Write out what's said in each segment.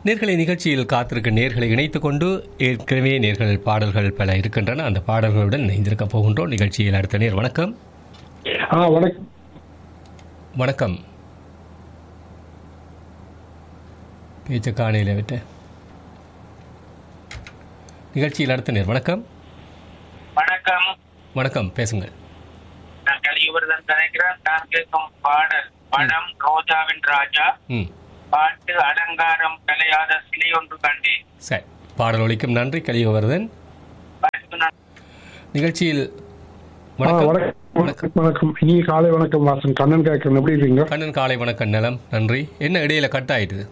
நேர்களை நிகழ்ச்சியில் காத்திருக்க நேர்களை இணைத்துக் கொண்டு ஏற்கனவே நேர்கள் பாடல்கள் பல இருக்கின்றன அந்த பாடல்களுடன் இணைந்திருக்க போகின்றோம் நிகழ்ச்சியில் அடுத்த நேர் வணக்கம் ஆ வணக்கம் வணக்கம் பேச்ச காணையில் விட்ட நிகழ்ச்சியில் அடுத்த நேர் வணக்கம் வணக்கம் வணக்கம் பேசுங்கள் நான் கலியுவர்தன் கலைக்கிறேன் நான் கேட்கும் பாடல் படம் ரோஜாவின் ராஜா ம் பாட்டு அலங்காரம் கலையாத சிலை ஒன்று கண்டேன் சரி பாடல் ஒலிக்கும் நன்றி கலியுகவர்தன் பாட்டுக்கு நான் நிகழ்ச்சியில் ஆ, வணக்கம் வணக்கம் வணக்கம் வணக்கம் இனிய காலை வணக்கம் வாசன் கண்ணன் கேட்கறேன் எப்படி இருக்கீங்க கண்ணன் காலை வணக்கம் நலம் நன்றி என்ன இடையில கட் ஆயிட்டுது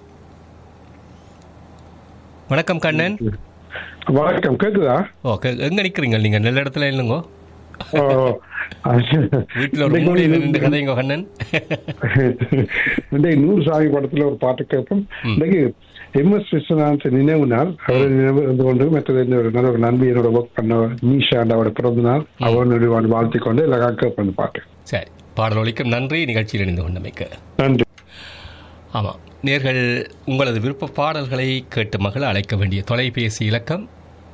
வணக்கம் கண்ணன் வணக்கம் கேக்குதா ஓ கே- எங்க நிக்கிறீங்க நீங்க நல்ல இடத்துல இல்லைங்கோ ஓ, வீட்டுல ஒரு மூலையில நின்று கதைங்க கண்ணன் இன்றைக்கு நூறு சாமி படத்துல ஒரு பாட்டு கேட்போம் இன்னைக்கு எம் எஸ் விஸ்வநாதன் நினைவு நாள் அவரை நினைவு இருந்து கொண்டு மற்றது இந்த ஒரு நல்ல ஒரு நண்பி என்னோட ஒர்க் பண்ண நீஷா அவரோட பிறந்த நாள் அவனுடைய வாழ்த்தி கொண்டு எல்லாம் கேட்பேன் இந்த பாட்டு சரி பாடல் ஒலிக்கும் நன்றி நிகழ்ச்சியில் இணைந்து கொண்டமைக்கு நன்றி ஆமாம் நேர்கள் உங்களது விருப்ப பாடல்களை கேட்டு மகள அழைக்க வேண்டிய தொலைபேசி இலக்கம்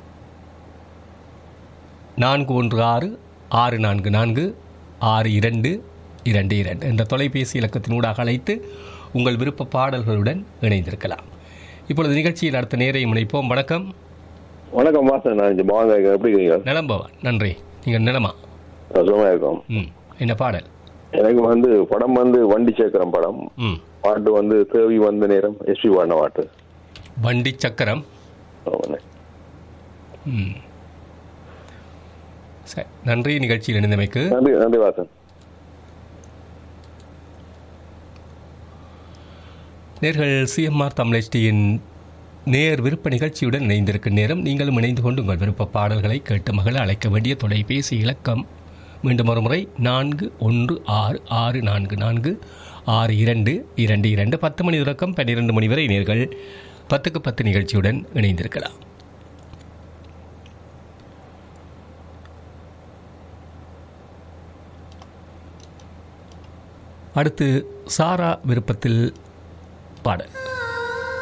நான்கு ஒன்று ஆறு ஆறு நான்கு நான்கு ஆறு இரண்டு இரண்டு இரண்டு என்ற தொலைபேசி இலக்கத்தினூடாக அழைத்து உங்கள் விருப்ப பாடல்களுடன் இணைந்திருக்கலாம் இப்பொழுது நிகழ்ச்சியில் அடுத்த நேரை முனைப்போம் வணக்கம் வணக்கம் வாசன் நான் இங்க பவான் கேட்கிறேன் எப்படி இருக்கீங்க நிலம்பவன் நன்றி நீங்கள் நிலமா நான் சுகமா இருக்கோம் ம் என்ன பாடல் எனக்கு வந்து படம் வந்து வண்டி சேக்கரம் படம் ம் பாட்டு வந்து தேவி வந்த நேரம் எஸ்பி பாடின பாட்டு வண்டி சக்கரம் ஆமாண்ணே. ம் சரி நன்றி நிகழ்ச்சியில் இணைந்தமைக்கு நன்றி நன்றி வாசன் நேர்கள் சிஎம்ஆர் தமிழ்ச்சியின் நேர் விருப்ப நிகழ்ச்சியுடன் இணைந்திருக்கும் நேரம் நீங்களும் இணைந்து கொண்டு உங்கள் விருப்ப பாடல்களை கேட்டு மகள அழைக்க வேண்டிய தொலைபேசி இலக்கம் மீண்டும் ஒரு முறை நான்கு ஒன்று ஆறு ஆறு நான்கு நான்கு ஆறு இரண்டு இரண்டு இரண்டு பத்து மணி தொடக்கம் பன்னிரண்டு மணி வரை நேர்கள் பத்துக்கு பத்து நிகழ்ச்சியுடன் இணைந்திருக்கலாம் அடுத்து சாரா விருப்பத்தில் பாடல்